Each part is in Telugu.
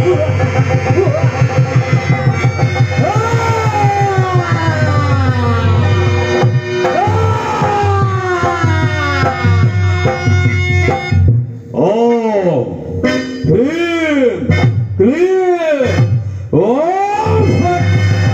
ఓం హ్రీం క్లీం ఓం ఫట్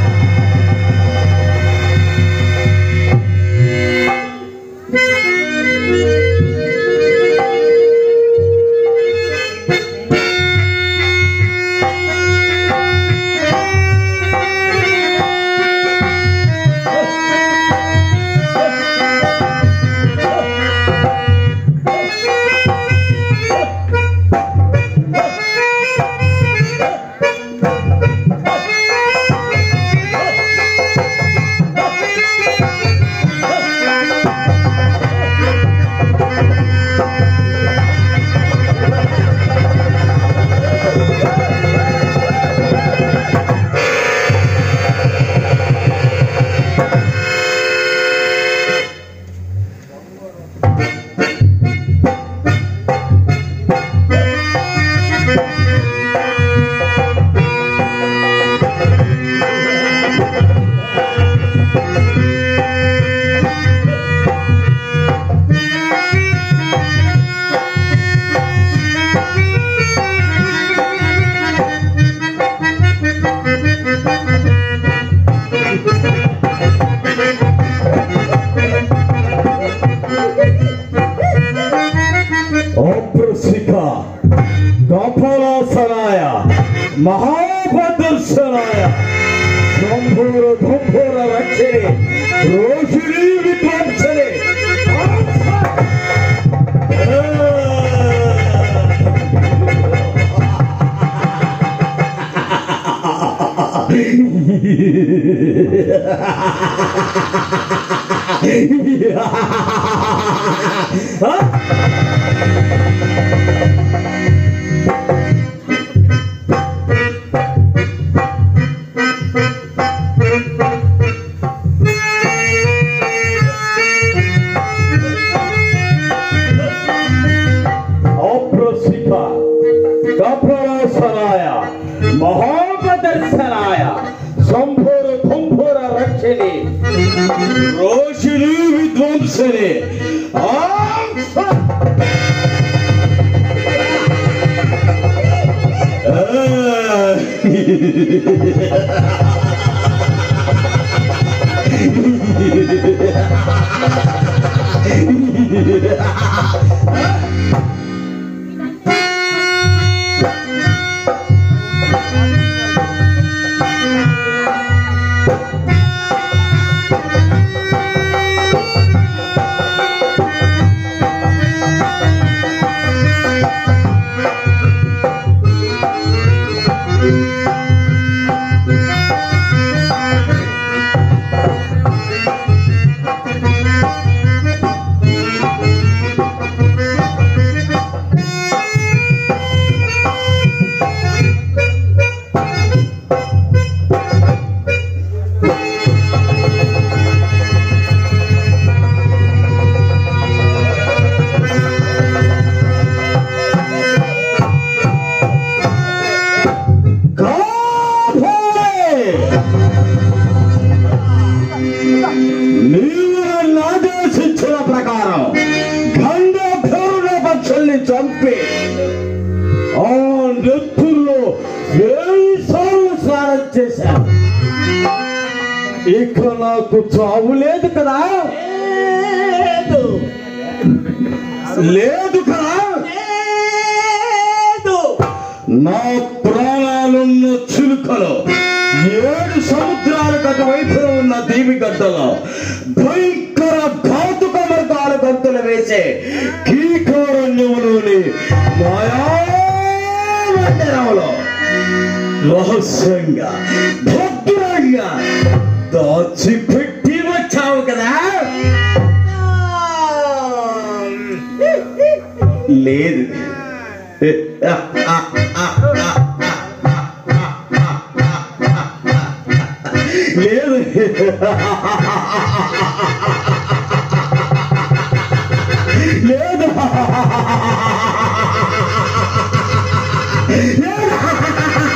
అప్రసిక కపలాసనాయ మహాపదర్శనాయ శంభూర ధంభూర రక్షణే రోషిణీ విధ్వంసనే అప్రసిక కపలాసనాయ మహాపదర్శనాయ శంభూర ధంభూర రక్షణే రోషిణీ విధ్వంసనే ఆం ఫట్ నీవు నన్ను ఆదేశించిన ప్రకారం గంధర్వుల పక్షుల్ని చంపి ఆ నెత్తుల్లో వేయి సార్లు స్నానం చేశాను ఇక నాకు చావు లేదు కదా లేదు లేదు కదా లేదు నా ప్రాణాలున్న చిలుకలో ఏడు సముద్రాలకు అటువైపు ఉన్న దీవి గడ్డలో భయంకర ఘాతుక మృగాలు గంతులు వేసే కీకారణ్యములోని మాయామందిరంలో రహస్యంగా భద్రంగా దాచిపెట్టి వచ్చావు కదా లేదు లేదు లేదు లేదు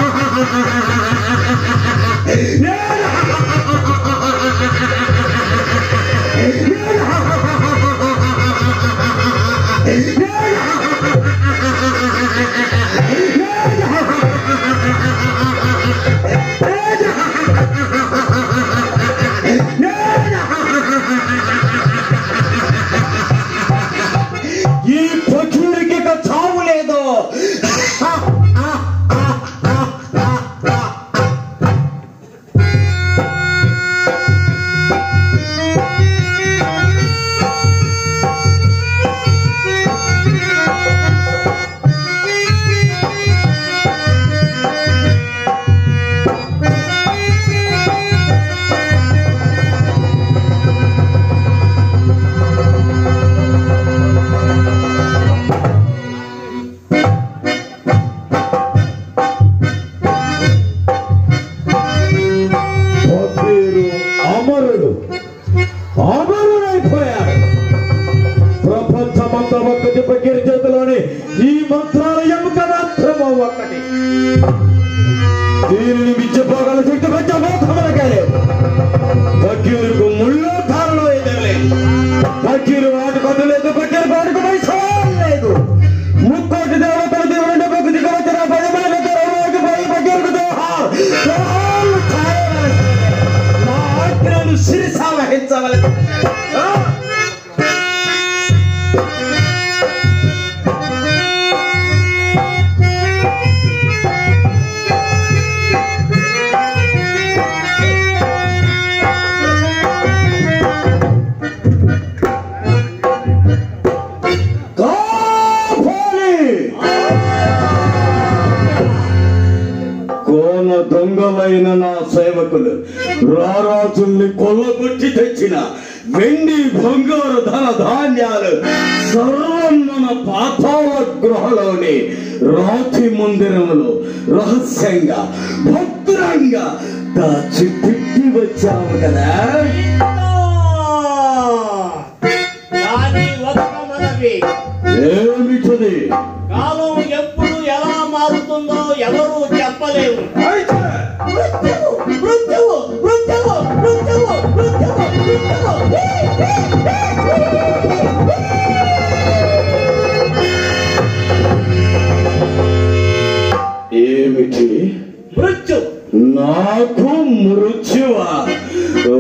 ఈ పశువులకి ఇక చావు లేదు ఫకీరు అమరుడు అమరుడైపోయాడు ప్రపంచమంతా ఒక్కటి ఫకీర్ చేతిలోని ఈ మంత్రాలయం మాత్రము ఒక్కటి దీనిని మించిపోగల శక్తి పంచమోఖములకే లేదు ఫకీరుకు ముళ్ళు ధారలో ఎదగలేదు ఫకీరు వాడుకొందు లేదు ఫకీరు వాడుకు వైశాల్యం లేదు ముక్కోటి దేవతల దేవుడు భక్తి కవచన పది మంది దొరలోకి పోయి ఫకీరుకు దోహార్ దోహార్ ఛాయవలసిందే. నా ఆజ్ఞను శిరస వహించవలసి కాపాలి కోన దొంగలైన నా సేవకులు రారాజుల్ని కొల్లగొట్టి తెచ్చిన వెండి బంగారు ధన ధాన్యాలు సర్వం మన పాతాళ గృహలోని రాతి మందిరములో రహస్యంగా భద్రంగా దాచి పెట్టి వచ్చాము కదా కానీ ఒక్క మనవి ఏమిటది కాలం ఎప్పుడు ఎలా మారుతుందో ఎవరు చెప్పలేము మృత్యువు మృత్యువు మృత్యువు మృత్యువు మృత్యువు మృత్యువు ఏమిటి మృత్యు నాకు మృత్యువా ఓ!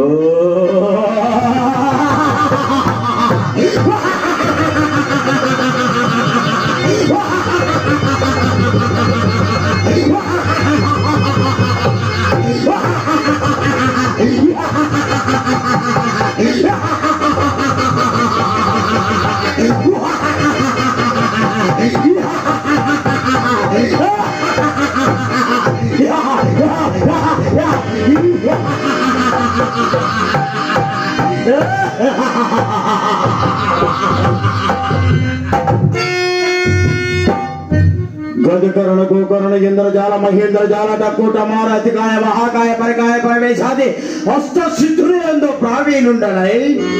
గజకరణ గోకరణ ఇంద్రజాల మహేంద్ర జాల టక్కుట మార అతికాయ మహాకాయ పరికాయ ప్రవేశాది అష్ట సిద్ధులు ఎందు ప్రావీణుండనై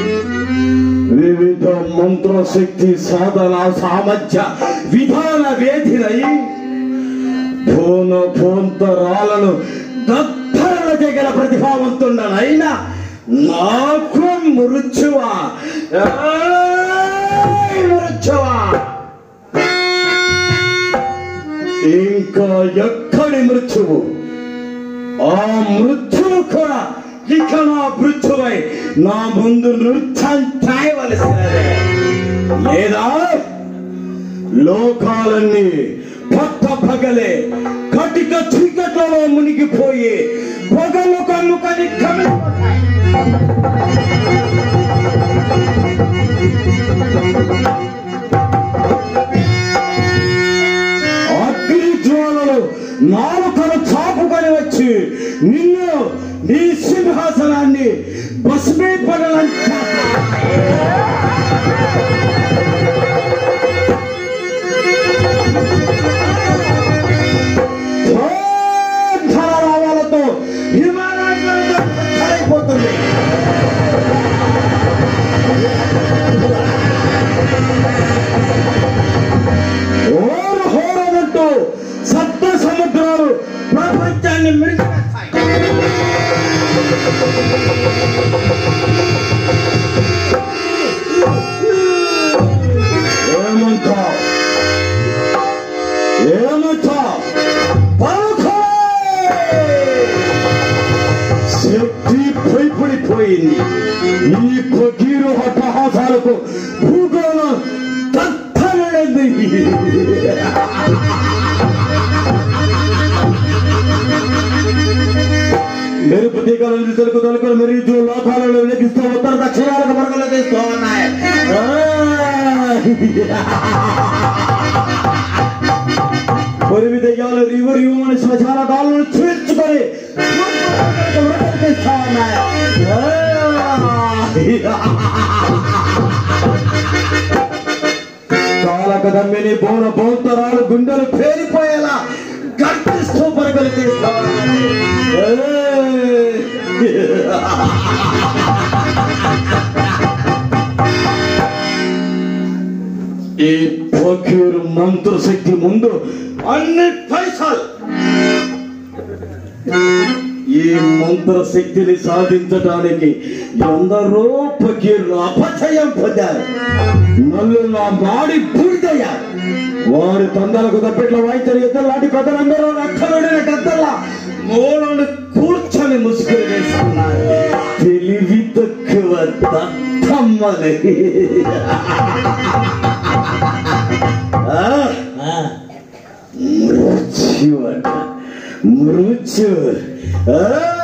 వివిధ మంత్ర శక్తి సాధన సామర్థ్య విధాన వేధినై భూన భూంతరాలను దత్తరణ జగల ప్రతిభావంతుండనైనా నాకు మృత్యువా ఏయ్ మృత్యువా ఇంకా ఎక్కడి మృత్యువు ఆ మృత్యువు కూడా ఇక నా మృత్యువై నా ముందు నృత్యం చేయవలసినదే లేదా లోకాలన్నీ పట్ట పగలే కటిక చీకట్లలో మునిగిపోయి పొగలు కన్ను కని కమిలిపోతాయి. అగ్ని జ్వాలలు నాలుకలు చాపుకొని వచ్చి నిన్ను నీ సింహాసనాన్ని భస్మీపడాలంటే రావాలతో హిమాలయాలతో అయిపోతుంది ఓరు హోరనంటూ సప్త సముద్రాల పర్వతాలు ప్రపంచాన్ని మిడిచివేస్తాయి ఏమంటావ్ ఏమంటావ్ పలుకు! శక్తి భయపడిపోయింది ఈ కొకీరు హఠహాసాలకు భూగోళం తత్తలైంది మెరుపు తీగలను తెలుగు తలుకులు మెరుగు లోకాలను వెలిగిస్తూ ఉత్తర దక్షిణాలకు మరుగులు తీస్తూ ఉన్నాయి పొరిమి దెయ్యాలు రివు రివు అని శ్మశాన కాలను చీల్చుకొని తీస్తూ ఉన్నాయి కాలక దమ్మిని బోన బోంతరాలు గుండెలు పేరిపోయేలా గర్తిస్తూ పరుగులు తీస్తూ ఉన్నాయి ఏయ్! ఈ ఫకీరు మంత్రశక్తి ముందు అన్ని పైసలు ఈ మంత్రశక్తిని సాధించడానికి ఎందరో ఫకీర్లు అపచయం పొందారు నల్లు నా మాడి బూడిదయ్యారు వారి తొందరకు తప్పిట్ల వాయించిన ఇద్దరు లాంటి కథలందరూ రక్కలుడిన గద్దల్లా మూలను కూర్చొని ముసుగులు వేసుకున్నారు తెలివి తక్కువ దత్తమ్మని ఆ ఆ, మృత్యు అట మృత్యు ఆ!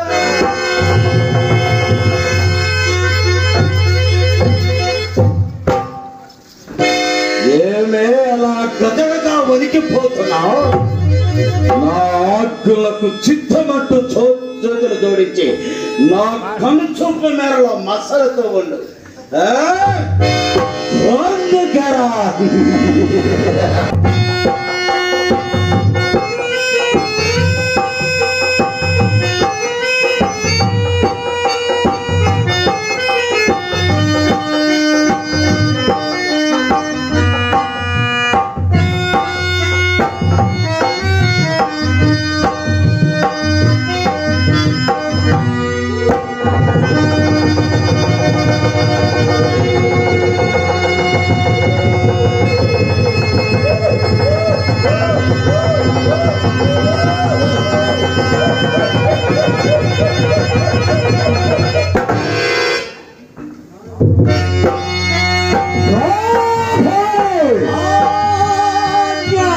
ఏమే అలా గజగజ వణికిపోతున్నావు నా ఆకులకు చిత్తమట్టు చో- చేతులు జోడించి నా కను చూపు మేరలో మసలతో ఉండు ఆ? వందుకరా. ఆజ్ఞ!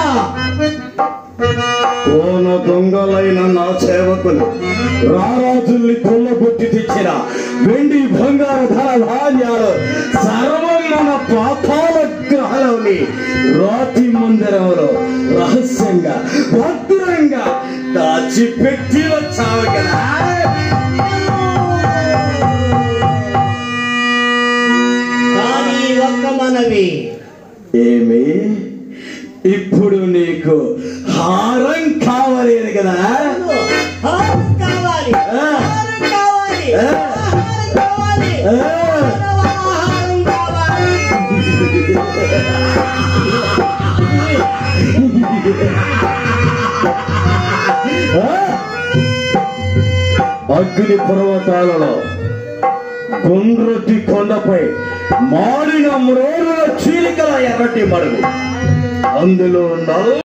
కోన దొంగలైన నా సేవకులు రారాజుల్ని కొల్లగొట్టి తెచ్చిన వెండి బంగారు ధర ధాన్యాలు సర్వం మన పాతాల గ్రహలోని రాతి మందిరంలో రహస్యంగా భద్రంగా దాచిపెట్టి వచ్చావు కదా కానీ ఒక్క మనవి ఏమి ఇప్పుడు నీకు హారం కావాలి కదా హారం కావాలి ఆ. హారం కావాలి ఆ. హారం కావాలి ఆ. హారం కావాలి ఆ? అగ్ని పర్వతాలలో గుండ్రటి కొండపై మాడిన మ్రోరుల చీలికల ఎర్రటి మడుగు అందులో నల్ల